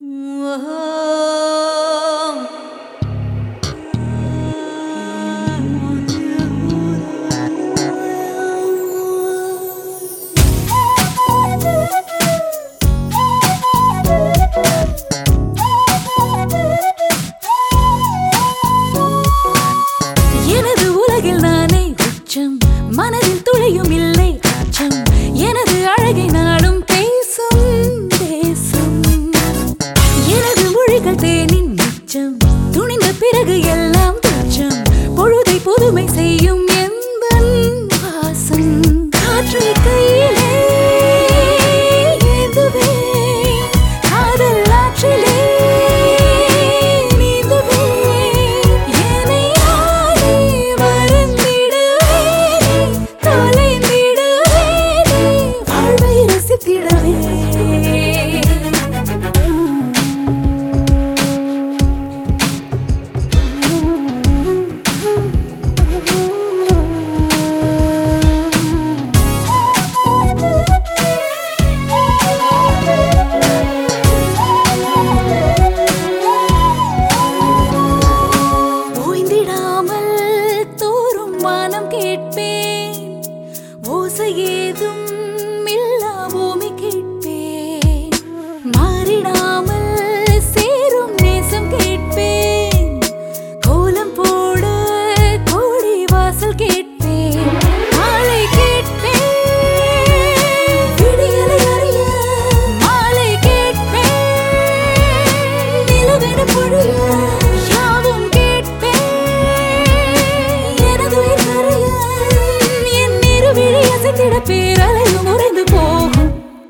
எனது உலகில் நானே உச்சம் மனதில் துளியும் இல்லை அச்சம் எனது அழகை நாடும் பேசும் தேசம் எனது மொழிகள் தேனின் மிச்சம் துணிந்த பிறகு எல்லாம் துச்சம் பொழுதை புதுமை செய்யும் எந்தன் வாசம் காற்றை கையிலே ஏந்துவேன் காதல் ஆற்றிலே நீந்துவேன் என்னை நானே மறந்திடுவேனே தொலைந்திடுவேனே வாழ்வை ரசித்திடவே ஓய்ந்திடாமல் தோறும் வானம் கேட்பேன் ஓசை ஏதும் இல்லா பூமி கேட்பேன் மாறிடாமல் சேரும் நேசம் கேட்பேன் கோலம் போட கோடி வாசல் கேட்பேன் மாலை கேட்பேன் விடியலை அறிய மாலை கேட்பேன் நிலவென பொழிய யாவும் கேட்பேன் எனது உயிர் கரைய என் இருவிழி அசைத்திட பேரலையும் உறைந்து போகும்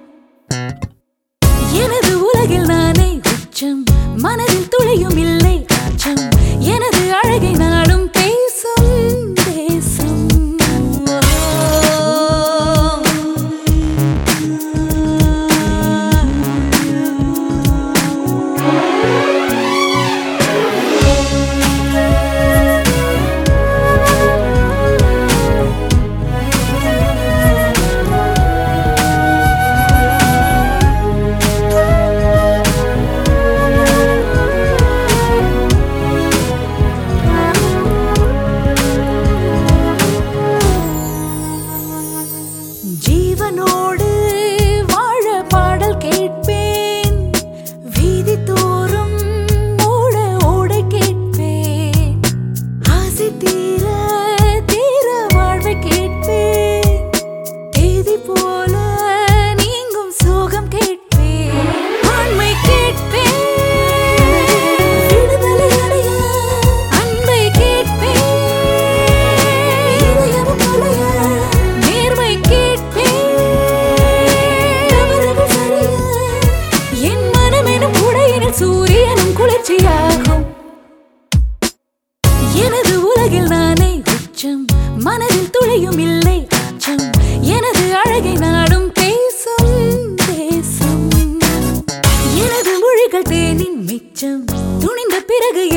எனது உலகில் நானே உச்சம் மனதில் துளியும் இல்லை அச்சம் எனது அழகை நாடும் பேசும் தேசம் ஜீவனோடு வாழ பாடல் கேட்பேன் வீதி தோறும் ஓட ஓட கேட்பேன் ஆசை தீர தீர வாழ்வை கேட்பேன் தேதி போல நீங்கும் சோகம் கேட்பேன் ஆண்மை கேட்பேன் விடுதலை அடைய அன்பை கேட்பேன் இதயம் தொலைய நேர்மை கேட்பேன் தவறுகள் சரிய என் மனம் எனும் குடையினில் சூரியனும் குளிர்ச்சியாகும் எனது உலகில் நானே உச்சம் மனதில் துளியும் இல்லை அச்சம் எனது அழகை நாடும் பேசும் தேசம் எனது மொழிகள் தேனின் மிச்சம் துணிந்த பிறகு